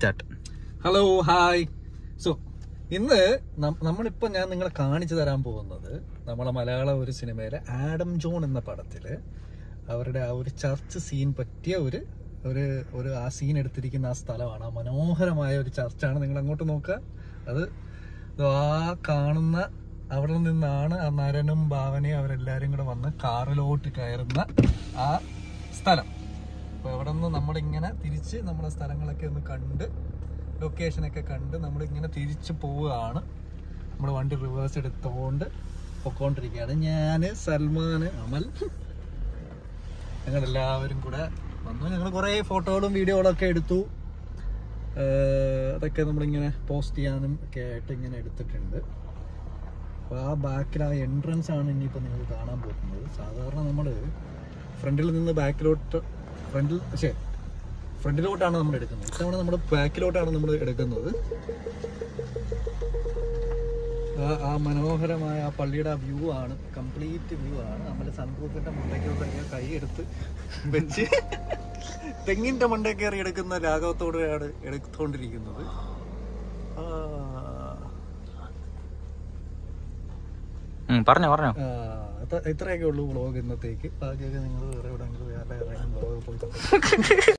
Start hello hi so ഇന്ന് നം- നമ്മളിപ്പോ ഞാൻ നിങ്ങളെ കാണിച്ചു തരാൻ പോകുന്നത് നമ്മളെ മലയാള ഒരു സിനിമയിലെ ആഡം ജോൺ എന്ന പടത്തില് അവരുടെ ആ ഒരു ചർച്ച് സീൻ പറ്റിയ ഒരു ഒരു ഒരു ആ സീൻ എടുത്തിരിക്കുന്ന ആ സ്ഥലമാണ് ആ മനോഹരമായ ഒരു ചർച്ചാണ് നിങ്ങൾ അങ്ങോട്ട് നോക്കുക അത് ദോ ആ കാണുന്ന അവിടെ നിന്നാണ് ആ നരനും ഭാവനയും അവരെല്ലാരും കൂടെ വന്ന് കാറിലോട്ട് കയറുന്ന ആ സ്ഥലം അപ്പൊ അവിടെ നിന്ന് നമ്മളിങ്ങനെ തിരിച്ച് നമ്മുടെ സ്ഥലങ്ങളൊക്കെ ഒന്ന് കണ്ട് ലൊക്കേഷനൊക്കെ കണ്ട് നമ്മളിങ്ങനെ തിരിച്ച് പോവുകയാണ് നമ്മൾ വണ്ടി റിവേഴ്സ് എടുത്തുകൊണ്ട് പൊക്കോണ്ടിരിക്കുകയാണ് ഞാൻ സൽമാൻ അമൽ ഞങ്ങളെല്ലാവരും കൂടെ വന്നു ഞങ്ങൾ കുറേ ഫോട്ടോകളും വീഡിയോകളും ഒക്കെ എടുത്തു ഏർ അതൊക്കെ നമ്മളിങ്ങനെ പോസ്റ്റ് ചെയ്യാനും ഒക്കെ ആയിട്ട് ഇങ്ങനെ എടുത്തിട്ടുണ്ട് അപ്പോൾ ആ ബാക്കിൽ ആ എൻട്രൻസ് ആണ് ഇനിയിപ്പോൾ നിങ്ങൾ കാണാൻ പോകുന്നത് സാധാരണ നമ്മൾ ഫ്രണ്ടിൽ നിന്ന് ബാക്കിലോട്ട് ഫ്രണ്ടിൽ ശരി ഫ്രണ്ടിലോട്ടാണ് നമ്മൾ എടുക്കുന്നത് ഇത്തവണ നമ്മൾ ബാക്കിലോട്ടാണ് നമ്മൾ എടുക്കുന്നത് ആ- ആ മനോഹരമായ ആ പള്ളിയുടെ ആ വ്യൂ ആണ് കംപ്ലീറ്റ് വ്യൂ ആണ് നമ്മൾ സൺറൂഫിന്റെ മുണ്ടയ്ക്കോട്ട് കൈ എടുത്ത് വെച്ച് തെങ്ങിന്റെ മണ്ട കയറി എടുക്കുന്ന ലാഘവത്തോടെയാണ് എടുത്തുകൊണ്ടിരിക്കുന്നത് ആ, പറഞ്ഞോ പറഞ്ഞോ ആ, ഇത്ര- ഇത്രയൊക്കെ ഉള്ളൂ വ്ളോഗ് ഇന്നത്തേക്ക് ബാക്കിയൊക്കെ നിങ്ങൾ വേറെ എവിടെയെങ്കിലും വേറെ ഏതെങ്കിലും വ്ളോഗ് പോയി കണ്ടോ.